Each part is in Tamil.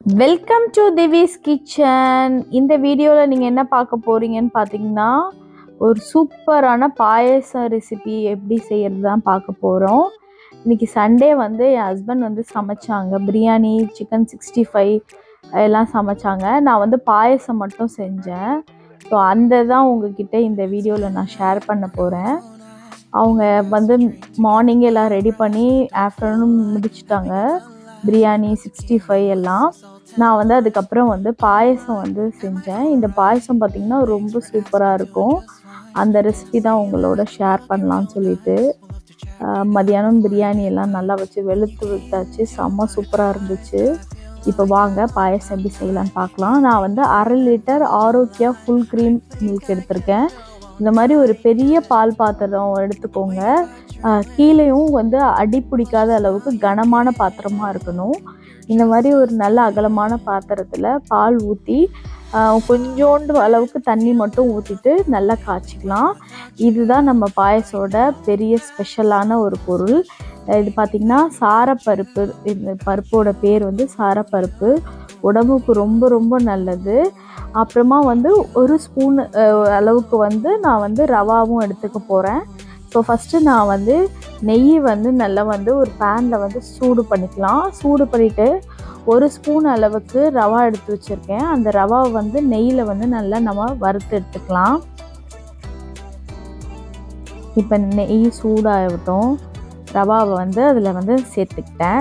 வெல்கம் டு திவிஸ் கிச்சன் இந்த வீடியோவில் நீங்கள் என்ன பார்க்க போகிறீங்கன்னு பார்த்தீங்கன்னா ஒரு சூப்பரான பாயசம் ரெசிபி எப்படி செய்கிறது தான் பார்க்க போகிறோம் இன்னைக்கு சண்டே வந்து என் ஹஸ்பண்ட் வந்து சமைச்சாங்க பிரியாணி சிக்கன் சிக்ஸ்டி ஃபைவ் எல்லாம் சமைச்சாங்க நான் வந்து பாயசம் மட்டும் செஞ்சேன் ஸோ அந்த தான் உங்ககிட்ட இந்த வீடியோவில் நான் ஷேர் பண்ண போகிறேன் அவங்க வந்து மார்னிங் எல்லாம் ரெடி பண்ணி ஆஃப்டர்நூன் முடிச்சிட்டாங்க பிரியாணி சிக்ஸ்டி ஃபைவ் எல்லாம் நான் வந்து அதுக்கப்புறம் வந்து பாயசம் வந்து செஞ்சேன் இந்த பாயசம் பார்த்திங்கன்னா ரொம்ப சூப்பராக இருக்கும் அந்த ரெசிபி தான் உங்களோட ஷேர் பண்ணலான்னு சொல்லிட்டு ஆஹ் மதியானம் பிரியாணி எல்லாம் நல்லா வச்சு வெளுத்து விட்டாச்சு செம்ம சூப்பராக இருந்துச்சு இப்போ வாங்க பாயசம் எப்படி செய்யலான்னு பார்க்கலாம் நான் வந்து அரை litre Arokya full cream milk எடுத்திருக்கேன் இந்த மாதிரி ஒரு பெரிய பால் பாத்திரம் எடுத்துக்கோங்க ஆஹ் கீழேயும் வந்து அடி பிடிக்காத அளவுக்கு கனமான பாத்திரமாக இருக்கணும் இந்த மாதிரி ஒரு நல்ல அகலமான பாத்திரத்தில் பால் ஊற்றி கொஞ்சோண்டு அளவுக்கு தண்ணி மட்டும் ஊற்றிட்டு நல்லா காய்ச்சிக்கலாம் இதுதான் நம்ம பாயசோட பெரிய ஸ்பெஷலான ஒரு பொருள் இது பார்த்திங்கன்னா சாரப்பருப்பு இந்த பருப்போட பேர் வந்து சாரப்பருப்பு உடம்புக்கு ரொம்ப ரொம்ப நல்லது அப்புறமா வந்து ஒரு ஸ்பூன் அளவுக்கு வந்து நான் வந்து ரவாவும் எடுத்துக்க போகிறேன் ஸோ ஃபஸ்ட்டு நான் வந்து நெய் வந்து நல்லா வந்து ஒரு பேனில் வந்து சூடு பண்ணிக்கலாம் சூடு பண்ணிவிட்டு ஒரு ஸ்பூன் அளவுக்கு ரவா எடுத்து வச்சுருக்கேன் அந்த ரவாவை வந்து நெய்யில் வந்து நல்லா நம்ம வறுத்து எடுத்துக்கலாம் இப்போ நெய் சூடாகட்டும் ரவாவை வந்து அதில் வந்து சேர்த்துக்கிட்டேன்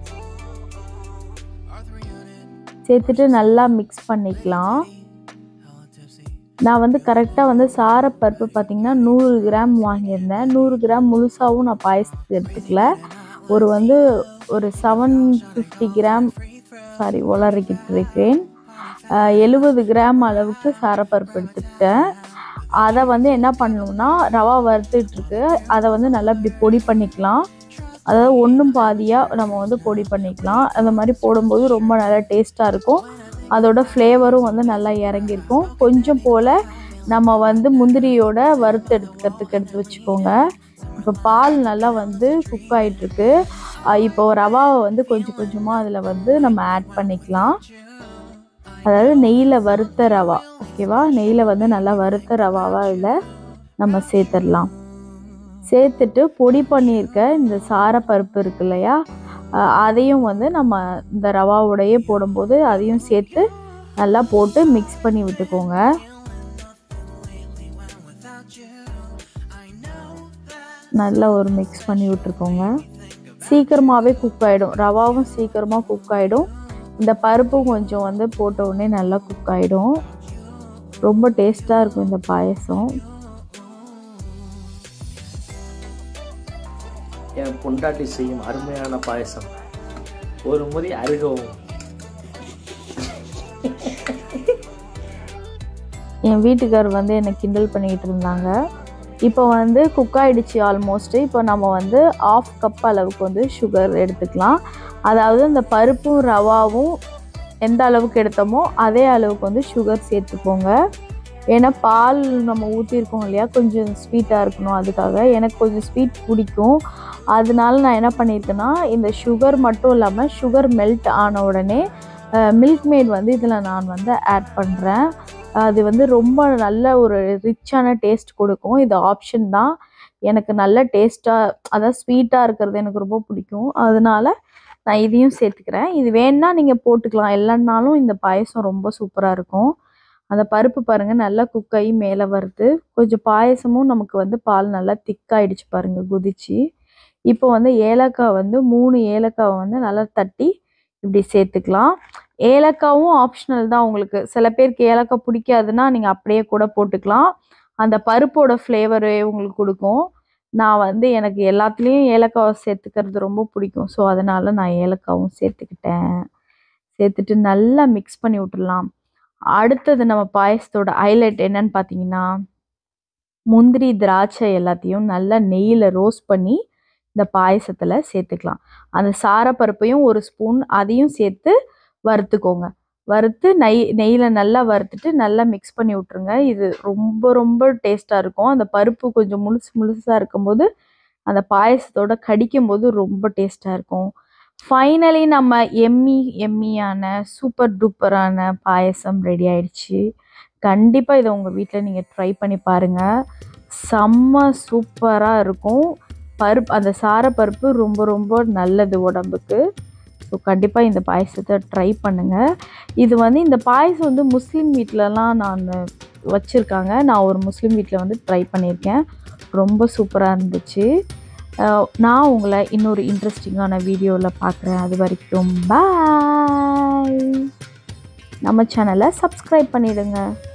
சேர்த்துட்டு நல்லா மிக்ஸ் பண்ணிக்கலாம் நான் வந்து கரெக்டாக வந்து சாரப்பருப்பு பார்த்திங்கன்னா நூறு கிராம் வாங்கியிருந்தேன் நூறு கிராம் முழுசாகவும் நான் பாயசத்துக்கு எடுத்துக்கல ஒரு வந்து ஒரு செவன் ஃபிஃப்டி கிராம் சாரி உளறிக்கிட்டு இருக்கேன் எழுபது கிராம் அளவுக்கு சாரப்பருப்பு எடுத்துக்கிட்டேன் அதை வந்து என்ன பண்ணணும்னா ரவா வறுத்துட்ருக்கு அதை வந்து நல்லா இப்படி பொடி பண்ணிக்கலாம் அதாவது ஒன்றும் பாதியாக நம்ம வந்து பொடி பண்ணிக்கலாம் அந்த மாதிரி போடும்போது ரொம்ப நல்லா டேஸ்ட்டாக இருக்கும் அதோட ஃப்ளேவரும் வந்து நல்லா இறங்கியிருக்கும் கொஞ்சம் போல் நம்ம வந்து முந்திரியோட வறுத்து எடுத்துக்கிறதுக்கு எடுத்து வச்சுக்கோங்க இப்போ பால் நல்லா வந்து குக் ஆகிட்டுருக்கு இப்போ ரவாவை வந்து கொஞ்சம் கொஞ்சமாக அதில் வந்து நம்ம ஆட் பண்ணிக்கலாம் அதாவது நெய்யில் வறுத்த ரவா ஓகேவா நெய்யில் வந்து நல்லா வறுத்த ரவாவாக இதில் நம்ம சேர்த்துடலாம் சேர்த்துட்டு பொடி பண்ணியிருக்க இந்த சாரப்பருப்பு இருக்கு இல்லையா அதையும் வந்து நம்ம இந்த ரவாவோடையே போடும்போது அதையும் சேர்த்து நல்லா போட்டு மிக்ஸ் பண்ணி விட்டுக்கோங்க நல்லா ஒரு மிக்ஸ் பண்ணி விட்டுருக்கோங்க சீக்கிரமாகவே குக் ஆகிடும் ரவாவும் சீக்கிரமாக குக் ஆகிடும் இந்த பருப்பும் கொஞ்சம் வந்து போட்ட உடனே நல்லா குக் ஆகிடும் ரொம்ப டேஸ்ட்டாக இருக்கும் இந்த பாயசம் என் பொண்டாட்டி செய்யும் அருமையான பாயசம் ஒரு முறை அருகவும் என் வீட்டுக்கார் வந்து என்னை கிண்டல் பண்ணிக்கிட்டு இருந்தாங்க இப்போ வந்து குக் ஆகிடுச்சு ஆல்மோஸ்ட்டு இப்போ நம்ம வந்து ஆஃப் கப் அளவுக்கு வந்து சுகர் எடுத்துக்கலாம் அதாவது இந்த பருப்பும் ரவாவும் எந்த அளவுக்கு எடுத்தோமோ அதே அளவுக்கு வந்து சுகர் சேர்த்துக்கோங்க ஏன்னா பால் நம்ம ஊற்றிருக்கோம் இல்லையா கொஞ்சம் ஸ்வீட்டாக இருக்கணும் அதுக்காக எனக்கு கொஞ்சம் ஸ்வீட் பிடிக்கும் அதனால நான் என்ன பண்ணியிருக்கேன்னா இந்த சுகர் மட்டும் இல்லாமல் சுகர் மெல்ட் ஆன உடனே மில்க் மேட் வந்து இதில் நான் வந்து ஆட் பண்ணுறேன் அது வந்து ரொம்ப நல்ல ஒரு ரிச்சான டேஸ்ட் கொடுக்கும் இது ஆப்ஷன் தான் எனக்கு நல்ல டேஸ்ட்டாக அதாவது ஸ்வீட்டாக இருக்கிறது எனக்கு ரொம்ப பிடிக்கும் அதனால நான் இதையும் சேர்த்துக்கிறேன் இது வேணா நீங்கள் போட்டுக்கலாம் இல்லைன்னாலும் இந்த பாயசம் ரொம்ப சூப்பராக இருக்கும் அந்த பருப்பு பாருங்கள் நல்லா குக் ஆகி மேலே வருது கொஞ்சம் பாயசமும் நமக்கு வந்து பால் நல்லா திக்காயிடுச்சு பாருங்கள் குதிச்சு இப்போ வந்து ஏலக்காய் வந்து மூணு ஏலக்காவை வந்து நல்லா தட்டி இப்படி சேர்த்துக்கலாம் ஏலக்காவும் ஆப்ஷனல் தான் உங்களுக்கு சில பேருக்கு ஏலக்காய் பிடிக்காதுன்னா நீங்கள் அப்படியே கூட போட்டுக்கலாம் அந்த பருப்போட ஃப்ளேவரு உங்களுக்கு கொடுக்கும் நான் வந்து எனக்கு எல்லாத்துலேயும் ஏலக்காவை சேர்த்துக்கிறது ரொம்ப பிடிக்கும் ஸோ அதனால் நான் ஏலக்காவும் சேர்த்துக்கிட்டேன் சேர்த்துட்டு நல்லா மிக்ஸ் பண்ணி விட்டுடலாம் அடுத்தது நம்ம பாயசத்தோட ஹைலைட் என்னன்னு பார்த்தீங்கன்னா முந்திரி திராட்சை எல்லாத்தையும் நல்லா நெய்யில் ரோஸ்ட் பண்ணி இந்த பாயசத்தில் சேர்த்துக்கலாம் அந்த சாரப்பருப்பையும் ஒரு ஸ்பூன் அதையும் சேர்த்து வறுத்துக்கோங்க வறுத்து நெய் நெய்யில் நல்லா வறுத்துட்டு நல்லா மிக்ஸ் பண்ணி விட்ருங்க இது ரொம்ப ரொம்ப டேஸ்ட்டாக இருக்கும் அந்த பருப்பு கொஞ்சம் முழுசு முழுசாக இருக்கும்போது அந்த பாயசத்தோட கடிக்கும் போது ரொம்ப டேஸ்ட்டாக இருக்கும் ஃபைனலி நம்ம எம்மி எம்மியான சூப்பர் டூப்பரான பாயசம் ரெடி ஆயிடுச்சு கண்டிப்பாக இதை உங்கள் வீட்டில் நீங்கள் ட்ரை பண்ணி பாருங்கள் செம்ம சூப்பராக இருக்கும் பருப்பு அந்த சாரப்பருப்பு ரொம்ப ரொம்ப நல்லது உடம்புக்கு ஸோ கண்டிப்பாக இந்த பாயசத்தை ட்ரை பண்ணுங்கள் இது வந்து இந்த பாயசம் வந்து முஸ்லீம் வீட்டிலலாம் நான் வச்சுருக்காங்க நான் ஒரு முஸ்லீம் வீட்டில் வந்து ட்ரை பண்ணியிருக்கேன் ரொம்ப சூப்பராக இருந்துச்சு அஹ் நான் உங்களை இன்னொரு இன்ட்ரெஸ்டிங்கான வீடியோவில் பார்க்குறேன் அது வரைக்கும் பாய் நம்ம சேனலை சப்ஸ்கிரைப் பண்ணிடுங்க